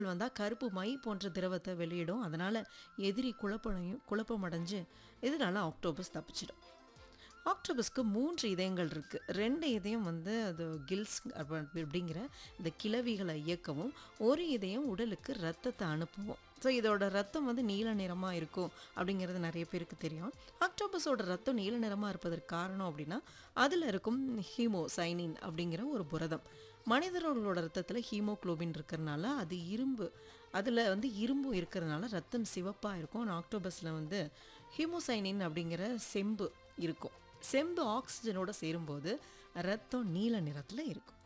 வந்தால் கருப்பு மை போன்ற திரவத்தை வெளியிடும் அதனால் எதிரி குழப்பனையும் குழப்பமடைஞ்சு இதனால் ஆக்டோபஸ் தப்பிச்சிடும் ஆக்டோபஸ்க்கு மூன்று இதயங்கள் இருக்குது ரெண்டு இதயம் வந்து அது கில்ஸ் அப்படிங்கிற இந்த கிளவிகளை இயக்கவும் ஒரு இதயம் உடலுக்கு ரத்தத்தை அனுப்புவோம் ஸோ இதோட ரத்தம் வந்து நீல நிறமாக இருக்கும் அப்படிங்கிறது நிறைய பேருக்கு தெரியும் ஆக்டோபஸோட ரத்தம் நீல நிறமாக இருப்பதற்கு காரணம் அப்படின்னா அதில் இருக்கும் ஹீமோசைனின் அப்படிங்கிற ஒரு புரதம் மனிதர்களோட ரத்தத்தில் ஹீமோக்ளோபின் இருக்கிறனால அது இரும்பு அதில் வந்து இரும்பும் இருக்கிறதுனால ரத்தம் சிவப்பாக இருக்கும் ஆனால் ஆக்டோபஸில் வந்து ஹீமோசைனின் அப்படிங்கிற செம்பு இருக்கும் செம்பு ஆக்சிஜனோட சேரும்போது ரத்தம் நீல நிறத்தில் இருக்கும்